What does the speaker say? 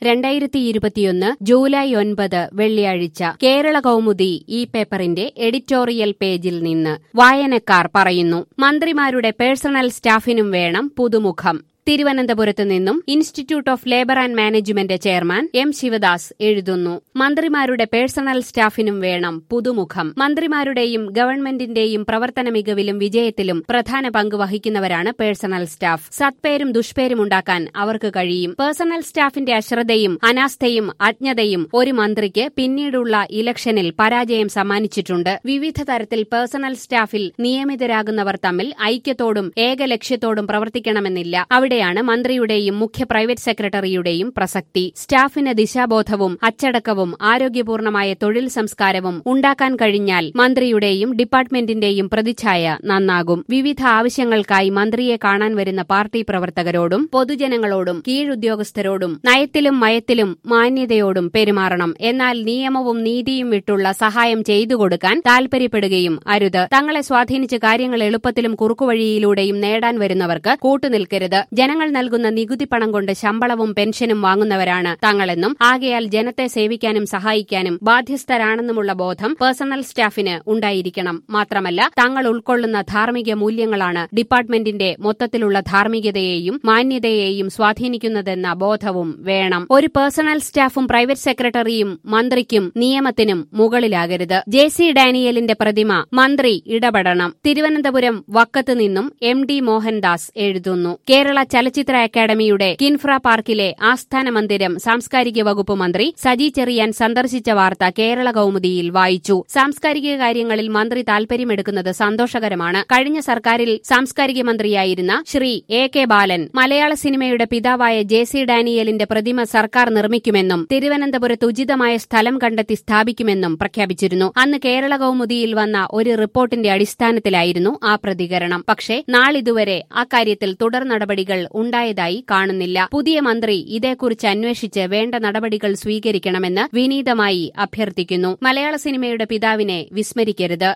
രണ്ടായിരത്തി ഇരുപത്തിയൊന്ന് ജൂലൈ ഒൻപത് വെള്ളിയാഴ്ച കേരള കൗമുദി ഈ പേപ്പറിന്റെ എഡിറ്റോറിയൽ പേജിൽ നിന്ന് വായനക്കാർ പറയുന്നു മന്ത്രിമാരുടെ പേഴ്സണൽ സ്റ്റാഫിനും വേണം പുതുമുഖം തിരുവനന്തപുരത്ത് നിന്നും institute of labour and management chairman M Sivadas എഴുതുന്നു മന്ത്രിമാരുടെ പേഴ്സണൽ സ്റ്റാഫിനും വേണം പുതുമുഖം മന്ത്രിമാരുടെയും ഗവൺമെന്റിന്റെയും പ്രവർത്തന മികവിലും വിജയത്തിലും പ്രധാന പങ്ക് വഹിക്കുന്നവരാണ് പേഴ്സണൽ സ്റ്റാഫ് സത്പേരും ദുഷ്പേരും ഉണ്ടാക്കാൻ അവർക്ക് കഴിയും പേഴ്സണൽ സ്റ്റാഫിന്റെ അശ്രദ്ധയും അനാസ്ഥയും അജ്ഞതയും ഒരു മന്ത്രിക്ക് പിന്നീടുള്ള ഇലക്ഷനിൽ പരാജയം സമ്മാനിച്ചിട്ടുണ്ട് വിവിധ തരത്തിൽ പേഴ്സണൽ സ്റ്റാഫിൽ നിയമിതരാകുന്നവർ തമ്മിൽ ഐക്യത്തോടും ഏകലക്ഷ്യത്തോടും പ്രവർത്തിക്കണമെന്നില്ല അവിടെയാണ് മന്ത്രിയുടെയും മുഖ്യ പ്രൈവറ്റ് സെക്രട്ടറിയുടെയും പ്രസക്തി സ്റ്റാഫിന് ദിശാബോധവും അച്ചടക്കവും ആരോഗ്യപൂർണമായ തൊഴിൽ സംസ്കാരവും ഉണ്ടാക്കാൻ കഴിഞ്ഞാൽ മന്ത്രിയുടെയും ഡിപ്പാർട്ട്മെന്റിന്റെയും പ്രതിച്ഛായ നന്നാകും വിവിധ ആവശ്യങ്ങൾക്കായി മന്ത്രിയെ കാണാൻ വരുന്ന പാർട്ടി പ്രവർത്തകരോടും പൊതുജനങ്ങളോടും കീഴുദ്യോഗസ്ഥരോടും നയത്തിലും മയത്തിലും മാന്യതയോടും പെരുമാറണം എന്നാൽ നിയമവും നീതിയും വിട്ടുള്ള സഹായം ചെയ്തു കൊടുക്കാൻ താൽപര്യപ്പെടുകയും അരുത് തങ്ങളെ സ്വാധീനിച്ച് കാര്യങ്ങൾ എളുപ്പത്തിലും കുറുക്കുവഴിയിലൂടെയും നേടാൻ വരുന്നവർക്ക് കൂട്ടുനിൽക്കരുത് ജനങ്ങൾ നൽകുന്ന നികുതി പണം കൊണ്ട് ശമ്പളവും പെൻഷനും വാങ്ങുന്നവരാണ് തങ്ങളെന്നും ആകയാൽ ജനത്തെ സേവിക്കാനും സഹായിക്കാനും ബാധ്യസ്ഥരാണെന്നുമുള്ള ബോധം പേഴ്സണൽ സ്റ്റാഫിന് ഉണ്ടായിരിക്കണം മാത്രമല്ല തങ്ങൾ ഉൾക്കൊള്ളുന്ന ധാർമ്മിക മൂല്യങ്ങളാണ് ഡിപ്പാർട്ട്മെന്റിന്റെ മൊത്തത്തിലുള്ള ധാർമ്മികതയെയും മാന്യതയെയും സ്വാധീനിക്കുന്നതെന്ന ബോധവും വേണം ഒരു പേഴ്സണൽ സ്റ്റാഫും പ്രൈവറ്റ് സെക്രട്ടറിയും മന്ത്രിക്കും നിയമത്തിനും മുകളിലാകരുത് ജെ സി ഡാനിയലിന്റെ പ്രതിമ മന്ത്രി ഇടപെടണം തിരുവനന്തപുരം വക്കത്ത് നിന്നും എം ഡി മോഹൻദാസ് എഴുതുന്നു കേരള ചലച്ചിത്ര അക്കാദമിയുടെ കിൻഫ്ര പാർക്കിലെ ആസ്ഥാന മന്ദിരം സാംസ്കാരിക വകുപ്പ് മന്ത്രി സജി ചെറിയാൻ സന്ദർശിച്ച വാർത്ത കേരള കൌമുദിയിൽ വായിച്ചു സാംസ്കാരിക കാര്യങ്ങളിൽ മന്ത്രി താൽപര്യമെടുക്കുന്നത് സന്തോഷകരമാണ് കഴിഞ്ഞ സർക്കാരിൽ സാംസ്കാരിക മന്ത്രിയായിരുന്ന ശ്രീ എ കെ ബാലൻ മലയാള സിനിമയുടെ പിതാവായ ജെ സി ഡാനിയലിന്റെ പ്രതിമ സർക്കാർ നിർമ്മിക്കുമെന്നും തിരുവനന്തപുരത്ത് ഉചിതമായ സ്ഥലം കണ്ടെത്തി സ്ഥാപിക്കുമെന്നും പ്രഖ്യാപിച്ചിരുന്നു അന്ന് കേരള കൌമുദിയിൽ വന്ന ഒരു റിപ്പോർട്ടിന്റെ അടിസ്ഥാനത്തിലായിരുന്നു ആ പ്രതികരണം പക്ഷേ നാളിതുവരെ അക്കാര്യത്തിൽ തുടർ നടപടികൾ ഉണ്ടായതായി കാണുന്നില്ല പുതിയ മന്ത്രി ഇതേക്കുറിച്ച് അന്വേഷിച്ച് വേണ്ട നടപടികൾ സ്വീകരിക്കണമെന്ന് വിനീതമായി അഭ്യർത്ഥിക്കുന്നു മലയാള സിനിമയുടെ പിതാവിനെ വിസ്മരിക്കരുത്